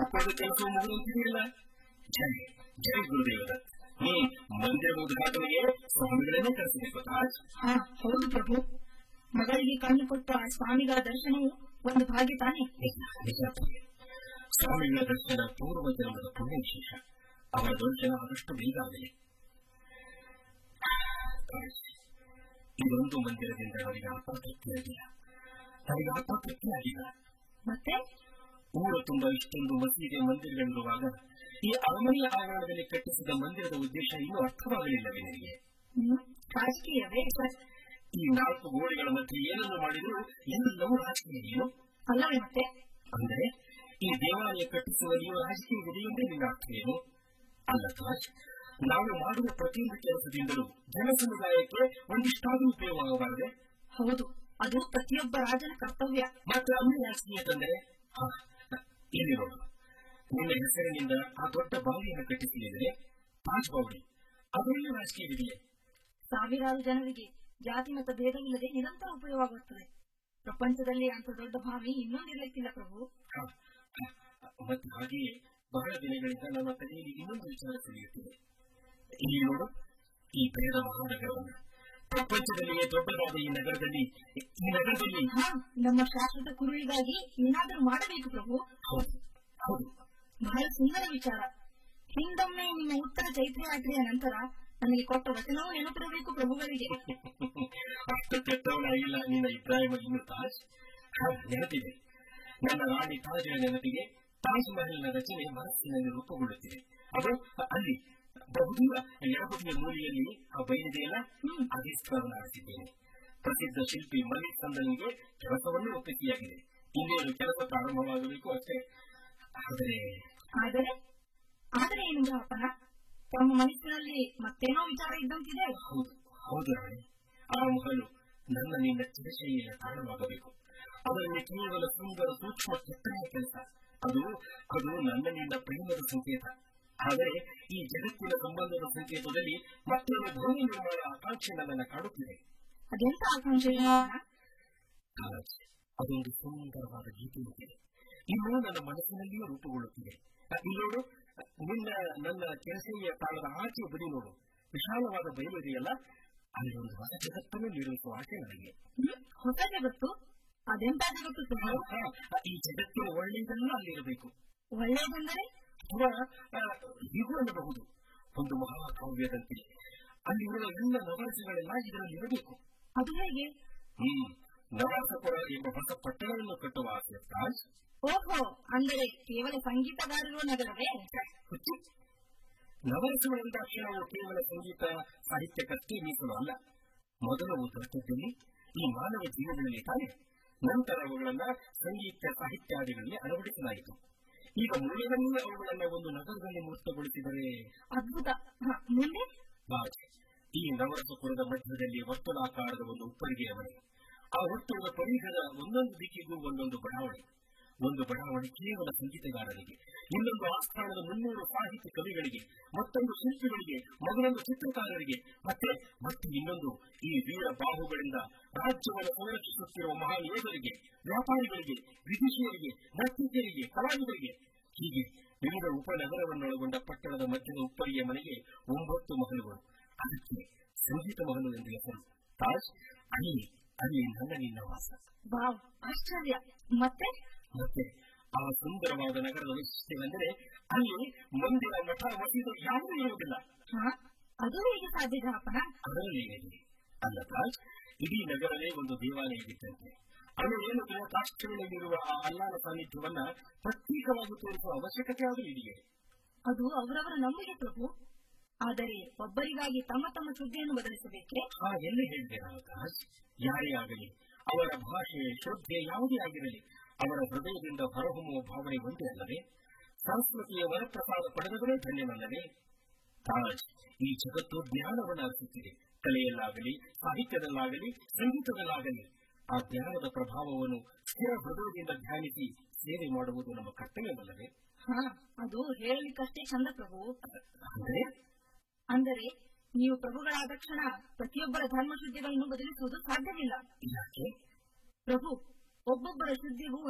ಒಪ್ಪದ ಕೆಲಸ ಮುಗಿದಂತಿದೆಯಲ್ಲ ಜೈ ಜೈ ಗುರುದೇವದತ್ ಹ್ಮ್ ಮಂದಿರದ ಉದ್ಘಾಟನೆಗೆ ಸ್ವಾಮಿಗಳನ್ನೇ ಕರೆಸಬೇಕು ತಾಜ್ ಹಾ ಹೌದು ಪ್ರಭು ಮಗಳಿಗೆ ಕಣ್ಣು ಕೊಟ್ಟ ಆ ಸ್ವಾಮಿಗಳ ದರ್ಶನವು ಒಂದು ಭಾಗ್ಯ ತಾನೆ ನಿಜ ನಿಜ ಪ್ರಿಯೆ. ಸ್ವಾಮಿಗಳ ದರ್ಶನ ಪೂರ್ವ ಜನ್ಮದ ಪುಣ್ಯ ವಿಶೇಷ ಅವರ ದರ್ಶನ ಆದಷ್ಟು ಬೇಗ ಆಗಲಿ ತಾಜ್, ಇದೊಂದು ಮಂದಿರದಿಂದ ನನಗೆ ಆತ್ಮತೃಪ್ತಿಯಾಗಿಲ್ಲ ನನಗೆ ಆತ್ಮತೃಪ್ತಿಯಾಗಿಲ್ಲ ಮತ್ತೆ ಊರು ತುಂಬ ಇಷ್ಟೊಂದು ಮಸೀದಿ ಮಂದಿರಗಳಿರುವಾಗ ಈ ಅರಮನೆಯ ಆವರಣದಲ್ಲಿ ಕಟ್ಟಿಸಿದ ಮಂದಿರದ ಉದ್ದೇಶ ಇನ್ನೂ ಅರ್ಥವಾಗಲಿಲ್ಲವೇ ನಿನಗೆ ಹ್ಮ್, ರಾಜಕೀಯವೇ ಈ ನಾಲ್ಕು ಗೋಡೆಗಳ ಮಧ್ಯೆ ಏನನ್ನು ಮಾಡಿದರೂ ಎಲ್ಲವೂ ರಾಜಕೀಯ ಏನು ಅಲ್ಲವೇ ಮತ್ತೆ ಅಂದರೆ ಈ ದೇವಾಲಯ ಕಟ್ಟಿಸುವಲ್ಲಿಯೂ ರಾಜಕೀಯವಿದೆ ಎಂದೇ ನಿನ್ನ ಅರ್ಥ ಏನು ಅಲ್ಲ ತಾಜ್ ನಾವು ಮಾಡುವ ಪ್ರತಿಯೊಂದು ಕೆಲಸದಿಂದಲೂ ಜನ ಸಮುದಾಯಕ್ಕೆ ಒಂದಿಷ್ಟಾದರೂ ಉಪಯೋಗವಾಗಬಾರದೆ ಹೌದು ಅದು ಪ್ರತಿಯೊಬ್ಬ ರಾಜನ ಕರ್ತವ್ಯ ಮಾತ್ರ ಅಲ್ಲಿ ರಾಜಕೀಯ ತಂದರೆ ಹಾ, ಇಲ್ಲಿ ನೋಡು ನಿನ್ನ ಹೆಸರಿನಿಂದ ಆ ದೊಡ್ಡ ಬಾವಿಯನ್ನು ಕಟ್ಟಿಸಲಿದ್ರೆ ತಾಜ್ ಬಾವಡಿ ಅದರಲ್ಲಿ ರಾಜಕೀಯವಿದೆಯೇ ಸಾವಿರಾರು ಜನರಿಗೆ ಜಾತಿ ಮತ್ತು ಭೇದವಿಲ್ಲದೆ ನಿರಂತರ ಉಪಯೋಗವಾಗುತ್ತದೆ ಪ್ರಪಂಚದಲ್ಲಿ ಅಂತ ದೊಡ್ಡ ಭಾವಿ ಇನ್ನೊಂದಿರಲಿಕ್ಕಿಲ್ಲ ಪ್ರಭು ಹ, ಹ, ಮತ್ತೆ ಹಾಗೆಯೇ ಬಹಳ ದಿನಗಳಿಂದ ನನ್ನ ತಲೆಯಲ್ಲಿ ಇನ್ನೊಂದು ವಿಚಾರ ತಿಳಿಯುತ್ತಿದೆ ಇಲ್ಲಿ ನೋಡು ಈ ಬೇಡ ಮಹಾನಗರವನ್ನು ಪ್ರಪಂಚದಲ್ಲಿಯೇ ದೊಡ್ಡದಾದ ಈ ನಗರದಲ್ಲಿ ಈ ನಗರದಲ್ಲಿ ಹಾ ನಮ್ಮ ಶಾಶ್ವತ ಕುರುಳಿಗಾಗಿ ಏನಾದರೂ ಮಾಡಬೇಕು ಪ್ರಭು ಹೌದು ಹೌದು ಬಹಳ ಸುಂದರ ವಿಚಾರ ಹಿಂದೊಮ್ಮೆ ನಿಮ್ಮ ಉತ್ತರ ಚೈತ್ರ ಯಾತ್ರೆಯ ನಂತರ ನನಗೆ ಕೊಟ್ಟ ವಚನವೂ ನೆನಪಿರಬೇಕು ಪ್ರಭುಗಳಿಗೆ ಅಷ್ಟು ಕೆಟ್ಟವನಾಗಿಲ್ಲ ನಿನ್ನ ಇಬ್ರಾಹಿಮ ಇನ್ನು ತಾಜ್ ಹ, ನೆನಪಿದೆ ನನ್ನ ರಾಣಿ ತಾಜ್ಗಳ ನೆನಪಿಗೆ ತಾಜ್ ಮಹಲ್ನ ರಚನೆ ಮನಸ್ಸಿನಲ್ಲಿ ರೂಪುಗೊಳ್ಳುತ್ತಿದೆ ಅದು ಅಲ್ಲಿ ಬಹುದೂರ ಎಡಬದಿಯ ಮೂಲೆಯಲ್ಲಿ ಆ ಬಯಲಿದೆಯಲ್ಲ ಅದೇ ಸ್ಥಳವನ್ನು ಆರಿಸಿದ್ದೇನೆ ಪ್ರಸಿದ್ಧ ಶಿಲ್ಪಿ ಮಲಿಕ್ ಸಂದನ್ಗೆ ಕೆಲಸವನ್ನು ಒಪ್ಪಿಗೆಯಾಗಿದೆ ಇನ್ನೇನು ಕೆಲಸ ಪ್ರಾರಂಭವಾಗಬೇಕು ಅಷ್ಟೇ ಆದರೆ ಆದರೆ ಆದರೆ ಏನು ಗ್ರಾಹಕನ ತಮ್ಮ ಮನಸ್ಸಿನಲ್ಲಿ ಮತ್ತೇನೋ ವಿಚಾರ ಇದ್ದಂತಿದೆ ಹೌದು ಹೌದು ರಾಣಿ ಆ ಮಹಲು ನನ್ನ ನಿನ್ನ ಚಿರಶೈಲಿಯ ತಾಣವಾಗಬೇಕು ಅದರಲ್ಲಿ ಕೇವಲ ಸುಂದರ ಸೂಕ್ಷ್ಮ ಕೆತ್ತನೆಯ ಕೆಲಸ ಅದು ಅದು ನನ್ನ ನಿನ್ನ ಪ್ರೇಮದ ಸಂಕೇತ ಆದರೆ ಈ ಜಗತ್ತಿನ ಸಂಬಂಧದ ಸಂಕೇತದಲ್ಲಿ ಮತ್ತೊಂದು ಭೂಮಿ ನಿರ್ಮಾಣ ಆಕಾಂಕ್ಷೆ ನನ್ನನ್ನು ಕಾಡುತ್ತಿದೆ ಅದೆಂತ ಆಕಾಂಕ್ಷೆ ತಾಜ್, ಅದೊಂದು ಸುಂದರವಾದ ಗೀತೆಯಂತಿದೆ ಇನ್ನು ನನ್ನ ಮನಸ್ಸಿನಲ್ಲಿಯೂ ರೂಪುಗೊಳ್ಳುತ್ತಿದೆ ಅ, ಇಲ್ಲಿ ನೋಡು ಅ, ನಿನ್ನ ನನ್ನ ಕೆಲಸೆಯ ತಾಳದ ಆಚೆ ಬದಿ ನೋಡು ವಿಶಾಲವಾದ ಬಯಲು ಇದೆಯಲ್ಲ ಅಲ್ಲಿ ಒಂದು ಹೊಸ ಜಗತ್ತನ್ನು ನಿರ್ಮಿಸುವ ಆಸೆ ನನಗೆ ಹ್ಮ್? ಹೊಸ ಜಗತ್ತು ಅದೆಂತ ಜಗತ್ತು ಪ್ರಭು ಆ, ಆ, ಈ ಜಗತ್ತಿನ ಒಳ್ಳೆಯದೆಲ್ಲ ಅಲ್ಲಿರಬೇಕು ಒಳ್ಳೆಯದೆಂದರೆ ಅಥವಾ ಆ, ಹೀಗೂ ಅನ್ನಬಹುದು ಒಂದು ಮಹಾಕಾವ್ಯದಂತೆ ಅಲ್ಲಿರುವ ಎಲ್ಲ ನವರಸಗಳೆಲ್ಲ ಇದರಲ್ಲಿ ಇರಬೇಕು ಅದು ಹೇಗೆ ಹ್ಮ್ ನವಾಸಪುರ ಎಂಬ ಹೊಸ ಪಟ್ಟಣವನ್ನು ಕಟ್ಟುವ ಆಸೆ ತಾಜ್ ಓಹೋ ಅಂದರೆ ಕೇವಲ ಸಂಗೀತಗಾರರು ನಗರವೇ ಹುಚ್ಚು ನವರಸಗಳೆಂದಾಕ್ಷಣ ಅವು ಕೇವಲ ಸಂಗೀತ ಸಾಹಿತ್ಯಕ್ಕಷ್ಟೇ ಮೀಸಲು ಅಲ್ಲ ಮೊದಲು ಅವು ದೊರಕಿದ್ದಲ್ಲಿ ಈ ಮಾನವ ಜೀವನದಲ್ಲಿ ತಾನೆ ನಂತರ ಅವುಗಳನ್ನ ಸಂಗೀತ ಸಾಹಿತ್ಯಾದಿಗಳಲ್ಲಿ ಅಳವಡಿಸಲಾಯಿತು ಈಗ ಮೂಲದಲ್ಲಿ ಅವುಗಳನ್ನ ಒಂದು ನಗರದಲ್ಲಿ ಮೂರ್ತಗೊಳಿಸಿದರೆ ಅದ್ಭುತ ಹ, ಮುಂದೆ ಬಾಜ್ ಈ ನವರಸಪುರದ ಮಧ್ಯದಲ್ಲಿ ವರ್ತುಲಾಕಾರದ ಒಂದು ಉಪ್ಪರಿಗೆಯ ಮನೆ ಆ ವರ್ತುಲದ ಪರಿಘದ ಒಂದೊಂದು ದಿಕ್ಕಿಗೂ ಒಂದೊಂದು ಬಡಾವಣೆ ಒಂದು ಬಡಾವಣೆ ಕೇವಲ ಸಂಗೀತಗಾರರಿಗೆ ಇನ್ನೊಂದು ಆಸ್ಥಾನದ ಮುನ್ನೂರು ಸಾಹಿತ್ಯ ಕವಿಗಳಿಗೆ ಮತ್ತೊಂದು ಶಿಲ್ಪಿಗಳಿಗೆ ಮಗನೊಂದು ಚಿತ್ರಕಾರರಿಗೆ ಮತ್ತೆ ಮತ್ತೆ ಇನ್ನೊಂದು ಈ ವೀರ ಬಾಹುಗಳಿಂದ ರಾಜ್ಯವನ್ನು ಸಂರಕ್ಷಿಸುತ್ತಿರುವ ಮಹಾನ್ ಯೋಧರಿಗೆ ವ್ಯಾಪಾರಿಗಳಿಗೆ ವಿದೇಶಿಯರಿಗೆ ನರ್ತಿಕರಿಗೆ ಕಲಾವಿದರಿಗೆ ಹೀಗೆ ವಿವಿಧ ಉಪನಗರವನ್ನೊಳಗೊಂಡ ಪಟ್ಟಣದ ಮಧ್ಯದ ಉಪ್ಪರಿಯ ಮನೆಗೆ ಒಂಬತ್ತು ಮಹಲುಗಳು ಅದಕ್ಕೆ ಸಂಗೀತ ಮಹಲು ಎಂದು ಹೆಸರು ತಾಜ್ ಅಲ್ಲಿ ಅಲ್ಲಿ ನನ್ನ ನಿನ್ನ ವಾಸ ವಾವ್ ಆಶ್ಚರ್ಯ ಮತ್ತೆ ಮತ್ತೆ ಆ ಸುಂದರವಾದ ನಗರದ ವೈಶಿಷ್ಟ್ಯವೆಂದರೆ ಅಲ್ಲಿ ಮಂದಿರ ಮಠ ಮಸೀದು ಯಾವುದೂ ಇರುವುದಿಲ್ಲ ಹ ಅದು ಹೇಗೆ ಸಾಧ್ಯ ಗ್ರಾಹಕನ ಅದರಲ್ಲಿ ಏನಿದೆ ಅಲ್ಲ ತಾಜ್ ಇಡೀ ನಗರವೇ ಒಂದು ದೇವಾಲಯವಿದ್ದಂತೆ ಅದು ಏನು ರಾಷ್ಟ್ರಗಳಲ್ಲಿರುವ ಆ ಅಲ್ಲಾನ ಸಾನ್ನಿಧ್ಯವನ್ನ ಪ್ರತ್ಯೇಕವಾಗಿ ತೋರಿಸುವ ಅವಶ್ಯಕತೆ ಆದರೂ ಇದೆಯೇ ಅದು ಅವರವರ ನಂಬಿಕೆ ಪ್ರಭು ಆದರೆ ಒಬ್ಬರಿಗಾಗಿ ತಮ್ಮ ತಮ್ಮ ಸುದ್ದಿಯನ್ನು ಬದಲಿಸಬೇಕೆ ಆ ಎಲ್ಲ ಹೇಳಿದೆ ನಾನು ತಾಜ್ ಯಾರೇ ಆಗಲಿ ಅವರ ಭಾಷೆ ಶ್ರದ್ಧೆ ಯಾವುದೇ ಆಗಿರಲಿ ಅವರ ಹೃದಯದಿಂದ ಹೊರಹೊಮ್ಮುವ ಭಾವನೆ ಒಂದೇ ಅಲ್ಲವೇ ಸಂಸ್ಕೃತಿಯ ವರಪ್ರಸಾದ ಪಡೆದವರೇ ಧನ್ಯನಲ್ಲವೇ ತಾಜ್ ಈ ಜಗತ್ತು ಜ್ಞಾನವನ್ನು ಅರಿಸುತ್ತಿದೆ ಕಲೆಯಲ್ಲಾಗಲಿ ಸಾಹಿತ್ಯದಲ್ಲಾಗಲಿ ಸಂಗೀತದಲ್ಲಾಗಲಿ ಆ ಜ್ಞಾನದ ಪ್ರಭಾವವನ್ನು ಸ್ಥಿರ ಹೃದಯದಿಂದ ಧ್ಯಾನಿಸಿ ಸೇವೆ ಮಾಡುವುದು ನಮ್ಮ ಕರ್ತವ್ಯವಲ್ಲವೇ ಹ ಅದು ಹೇಳಲಿಕ್ಕಷ್ಟೇ ಚಂದ ಪ್ರಭು ಅಂದರೆ ಅಂದರೆ ನೀವು ಪ್ರಭುಗಳಾದ ಕ್ಷಣ ಪ್ರತಿಯೊಬ್ಬರ ಧರ್ಮ ಶುದ್ಧಿಗಳನ್ನು ಬದಲಿಸುವುದು ಸಾಧ್ಯವಿಲ್ಲ ಯಾಕೆ ಪ್ರಭು ಒಬ್ಬೊಬ್ಬರ ಶುದ್ಧಿಗೂ